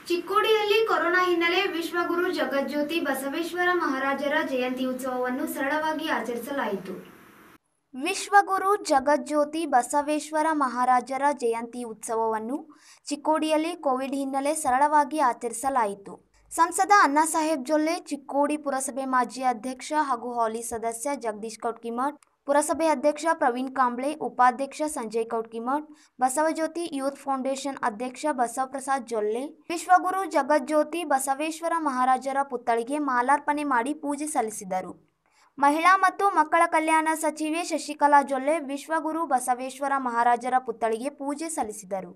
ಚಿಕ್ಕೋಡಿಯಲ್ಲಿ corona ಹಿನ್ನೆಲೆ ವಿಶ್ವಗುರು ಜಗಜ್ಯೋತಿ ಬಸವೇಶ್ವರ ಮಹಾರಾಜರ ಜಯಂತಿ ಉತ್ಸವವನ್ನು ಸರಳವಾಗಿ ಆಚರಿಸಲಾಯಿತು ವಿಶ್ವಗುರು ಜಗಜ್ಯೋತಿ ಬಸವೇಶ್ವರ ಮಹಾರಾಜರ ಜಯಂತಿ ಉತ್ಸವವನ್ನು ಚಿಕ್ಕೋಡಿಯಲ್ಲಿ ಕೋವಿಡ್ ಹಿನ್ನೆಲೆ ಸರಳವಾಗಿ ಆಚರಿಸಲಾಯಿತು ಸಂಸದ ಅಣ್ಣಾಸಾಹೇಬ್ ಜೊಲ್ಲೆ ಚಿಕ್ಕೋಡಿ ಪುರಸಭೆ ಮಾಜಿ ಅಧ್ಯಕ್ಷ ಹಾಗೂ ಹಾಲಿ ಸದಸ್ಯ ಜಗದೀಶ್ ಕೌಟ್ಕಿಮಠ್ ಪುರಸಭೆ ಅಧ್ಯಕ್ಷ ಪ್ರವೀಣ್ ಕಾಂಬ್ಳೆ ಉಪಾಧ್ಯಕ್ಷ ಸಂಜಯ್ ಕೌಟ್ಕಿಮಠ್ ಬಸವಜ್ಯೋತಿ ಯೂತ್ ಫೌಂಡೇಶನ್ ಅಧ್ಯಕ್ಷ ಬಸವಪ್ರಸಾದ್ ಜೊಲ್ಲೆ ವಿಶ್ವಗುರು ಜಗಜ್ಯೋತಿ ಬಸವೇಶ್ವರ ಮಹಾರಾಜರ ಪುತ್ಥಳಿಗೆ ಮಾಲಾರ್ಪಣೆ ಮಾಡಿ ಪೂಜೆ ಸಲ್ಲಿಸಿದರು ಮಹಿಳಾ ಮತ್ತು ಮಕ್ಕಳ ಕಲ್ಯಾಣ ಸಚಿವೆ ಶಶಿಕಲಾ ಜೊಲ್ಲೆ ವಿಶ್ವಗುರು ಬಸವೇಶ್ವರ ಮಹಾರಾಜರ ಪುತ್ಥಳಿಗೆ ಪೂಜೆ ಸಲ್ಲಿಸಿದರು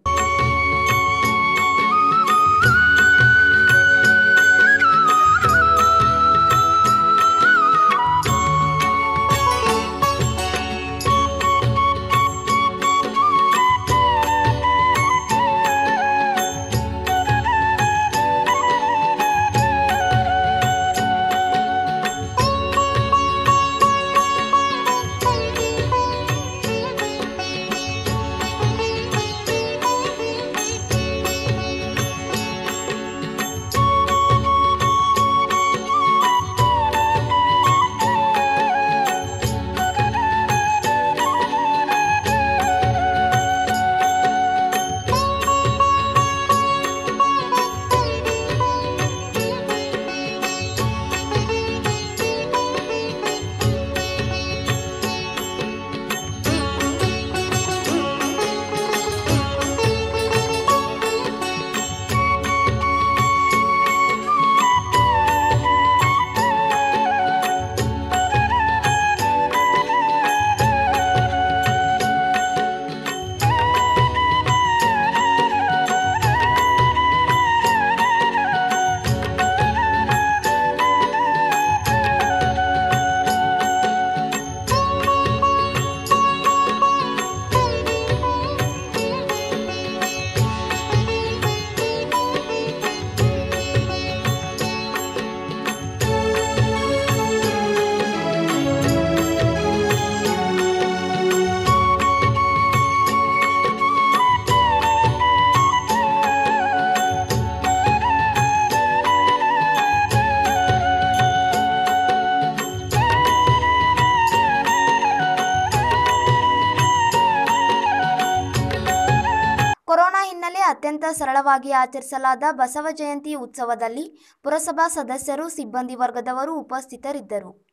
ಕೊರೋನಾ ಹಿನ್ನೆಲೆ ಅತ್ಯಂತ ಸರಳವಾಗಿ ಆಚರಿಸಲಾದ ಬಸವ ಜಯಂತಿ ಉತ್ಸವದಲ್ಲಿ ಪುರಸಭಾ ಸದಸ್ಯರು ಸಿಬ್ಬಂದಿ ವರ್ಗದವರು ಉಪಸ್ಥಿತರಿದ್ದರು